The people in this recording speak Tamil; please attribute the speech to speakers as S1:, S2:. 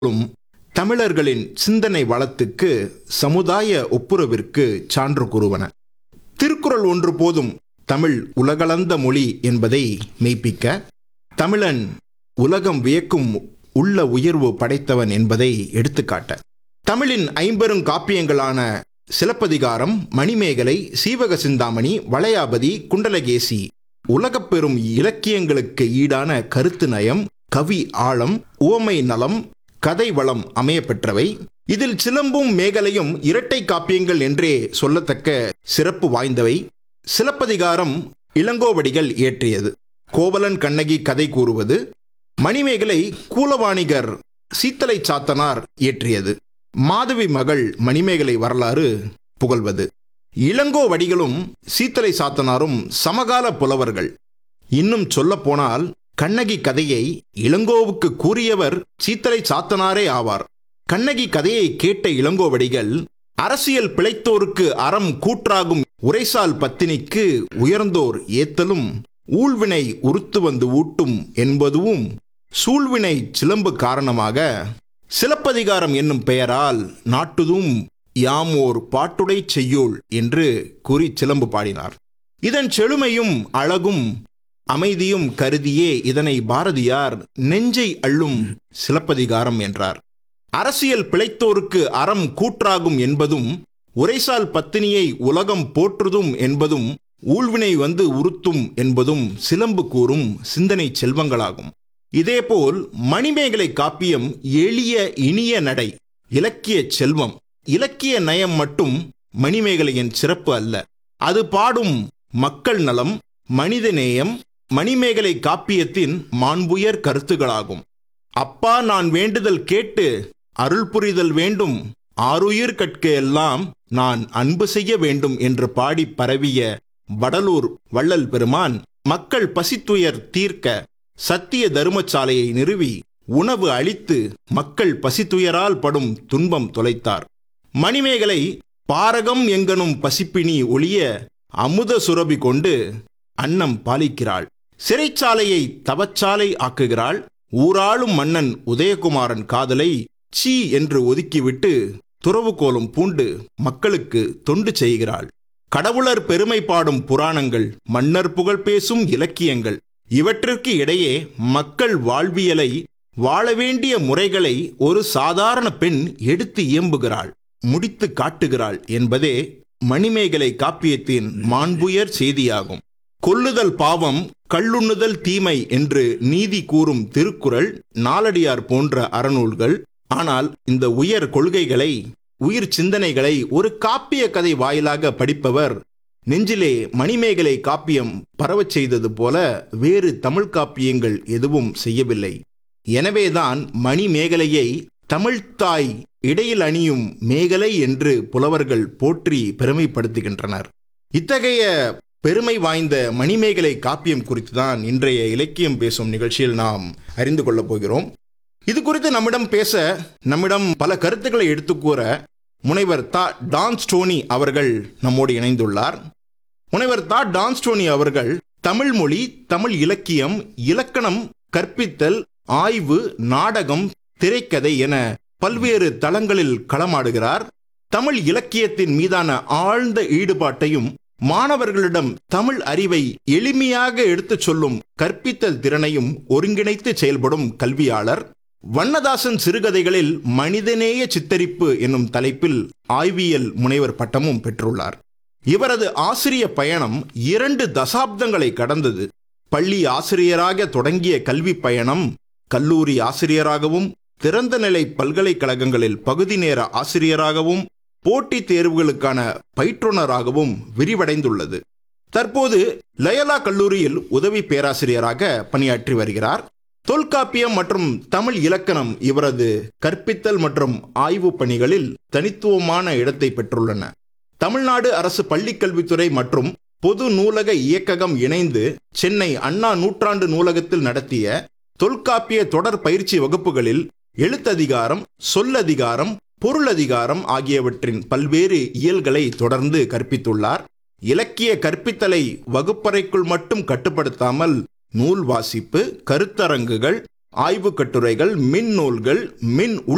S1: ளும் தமிழர்களின் சிந்தனை வளத்துக்கு சமுதாய ஒப்புரவிற்கு சான்று கூறுவன திருக்குறள் ஒன்று போதும் தமிழ் உலகளந்த மொழி என்பதை மெய்ப்பிக்க தமிழன் உலகம் வியக்கும் உள்ள உயர்வு படைத்தவன் என்பதை எடுத்துக்காட்ட தமிழின் ஐம்பெரும் காப்பியங்களான சிலப்பதிகாரம் மணிமேகலை சீவக சிந்தாமணி வளையாபதி குண்டலகேசி உலகப் பெரும் இலக்கியங்களுக்கு ஈடான கருத்து நயம் கவி ஆழம் உவமை நலம் கதை வளம் அமையப்பெற்றவை இதில் சிலம்பும் மேகலையும் இரட்டை காப்பியங்கள் என்றே சொல்லத்தக்க சிறப்பு வாய்ந்தவை சிலப்பதிகாரம் இளங்கோவடிகள் இயற்றியது கோவலன் கண்ணகி கதை கூறுவது மணிமேகலை கூலவாணிகர் சீத்தலை சாத்தனார் இயற்றியது மாதவி மகள் மணிமேகலை வரலாறு புகழ்வது இளங்கோவடிகளும் சீத்தலை சாத்தனாரும் சமகால புலவர்கள் இன்னும் சொல்லப்போனால் கண்ணகி கதையை இளங்கோவுக்கு கூறியவர் சீத்தலை சாத்தனாரே ஆவார் கண்ணகி கதையை கேட்ட இளங்கோவடிகள் அரசியல் பிழைத்தோருக்கு அறம் கூற்றாகும் உரைசால் பத்தினிக்கு உயர்ந்தோர் ஏத்தலும் ஊழ்வினை உறுத்து வந்து ஊட்டும் என்பதுவும் சூழ்வினை சிலம்பு காரணமாக சிலப்பதிகாரம் என்னும் பெயரால் நாட்டுதும் யாமோர் பாட்டுடை செய்யோள் என்று கூறி சிலம்பு பாடினார் இதன் செழுமையும் அழகும் அமைதியும் கருதியே இதனை பாரதியார் நெஞ்சை அள்ளும் சிலப்பதிகாரம் என்றார் அரசியல் பிழைத்தோருக்கு அறம் கூற்றாகும் என்பதும் உரைசால் பத்தினியை உலகம் போற்றுதும் என்பதும் ஊழ்வினை வந்து உறுத்தும் என்பதும் சிலம்பு கூறும் சிந்தனை செல்வங்களாகும் இதேபோல் மணிமேகலை காப்பியம் எளிய இனிய நடை இலக்கிய செல்வம் இலக்கிய நயம் மட்டும் மணிமேகலையின் சிறப்பு அல்ல அது பாடும் மக்கள் நலம் மனிதநேயம் மணிமேகலை காப்பியத்தின் மாண்புயர் கருத்துகளாகும் அப்பா நான் வேண்டுதல் கேட்டு அருள் புரிதல் வேண்டும் ஆருயிர் கற்க எல்லாம் நான் அன்பு செய்ய வேண்டும் என்று பாடி பரவிய வடலூர் வள்ளல் பெருமான் மக்கள் பசித்துயர் தீர்க்க சத்திய தருமசாலையை நிறுவி உணவு அளித்து மக்கள் பசித்துயரால் படும் துன்பம் தொலைத்தார் மணிமேகலை பாரகம் எங்கனும் பசிப்பினி ஒளிய அமுத சுரபி கொண்டு அன்னம் பாலிக்கிறாள் சிறைச்சாலையை தவச்சாலை ஆக்குகிறாள் ஊராளும் மன்னன் உதயகுமாரன் காதலை சீ என்று ஒதுக்கிவிட்டு துறவுகோலம் பூண்டு மக்களுக்கு தொண்டு செய்கிறாள் கடவுளர் பெருமை பாடும் புராணங்கள் மன்னர் புகழ் பேசும் இலக்கியங்கள் இவற்றிற்கு இடையே மக்கள் வாழ்வியலை வாழ வேண்டிய முறைகளை ஒரு சாதாரண பெண் எடுத்து இயம்புகிறாள் முடித்து காட்டுகிறாள் என்பதே மணிமேகலை காப்பியத்தின் மாண்புயர் செய்தியாகும் கொல்லுதல் பாவம் கள்ளுண்ணுதல் தீமை என்று நீதி கூறும் திருக்குறள் நாலடியார் போன்ற அறநூல்கள் ஆனால் இந்த உயர் கொள்கைகளை உயிர் சிந்தனைகளை ஒரு காப்பிய கதை வாயிலாக படிப்பவர் நெஞ்சிலே மணிமேகலை காப்பியம் பரவச் செய்தது போல வேறு தமிழ் காப்பியங்கள் எதுவும் செய்யவில்லை எனவேதான் மணிமேகலையை தமிழ்த்தாய் இடையில் அணியும் மேகலை என்று புலவர்கள் போற்றி பெருமைப்படுத்துகின்றனர் இத்தகைய பெருமை வாய்ந்த மணிமேகலை காப்பியம் குறித்து தான் இன்றைய இலக்கியம் பேசும் நிகழ்ச்சியில் நாம் அறிந்து கொள்ளப் போகிறோம் இது குறித்து நம்மிடம் பேச நம்மிடம் பல கருத்துக்களை எடுத்துக்கூற முனைவர் தா டான் ஸ்டோனி அவர்கள் நம்மோடு இணைந்துள்ளார் முனைவர் தா டான் ஸ்டோனி அவர்கள் தமிழ் மொழி தமிழ் இலக்கியம் இலக்கணம் கற்பித்தல் ஆய்வு நாடகம் திரைக்கதை என பல்வேறு தளங்களில் களமாடுகிறார் தமிழ் இலக்கியத்தின் மீதான ஆழ்ந்த ஈடுபாட்டையும் மாணவர்களிடம் தமிழ் அறிவை எளிமையாக எடுத்துச் சொல்லும் கற்பித்தல் திறனையும் ஒருங்கிணைத்து செயல்படும் கல்வியாளர் வண்ணதாசன் சிறுகதைகளில் மனிதநேய சித்தரிப்பு என்னும் தலைப்பில் ஆய்வியல் முனைவர் பட்டமும் பெற்றுள்ளார் இவரது ஆசிரிய பயணம் இரண்டு தசாப்தங்களை கடந்தது பள்ளி ஆசிரியராக தொடங்கிய கல்வி பயணம் கல்லூரி ஆசிரியராகவும் திறந்த நிலை பல்கலைக்கழகங்களில் பகுதி நேர ஆசிரியராகவும் போட்டித் தேர்வுகளுக்கான பயிற்றுனராகவும் விரிவடைந்துள்ளது தற்போது லயலா கல்லூரியில் உதவி பேராசிரியராக பணியாற்றி வருகிறார் தொல்காப்பியம் மற்றும் தமிழ் இலக்கணம் இவரது கற்பித்தல் மற்றும் ஆய்வு பணிகளில் தனித்துவமான இடத்தை பெற்றுள்ளன தமிழ்நாடு அரசு பள்ளிக்கல்வித்துறை மற்றும் பொது நூலக இயக்ககம் இணைந்து சென்னை அண்ணா நூற்றாண்டு நூலகத்தில் நடத்திய தொல்காப்பிய தொடர் பயிற்சி வகுப்புகளில் எழுத்ததிகாரம் சொல்லதிகாரம் பொருளதிகாரம் ஆகியவற்றின் பல்வேறு இயல்களை தொடர்ந்து கற்பித்துள்ளார் இலக்கிய கற்பித்தலை வகுப்பறைக்குள் மட்டும் கட்டுப்படுத்தாமல் நூல் வாசிப்பு கருத்தரங்குகள் ஆய்வுக் கட்டுரைகள் மின் நூல்கள் மின்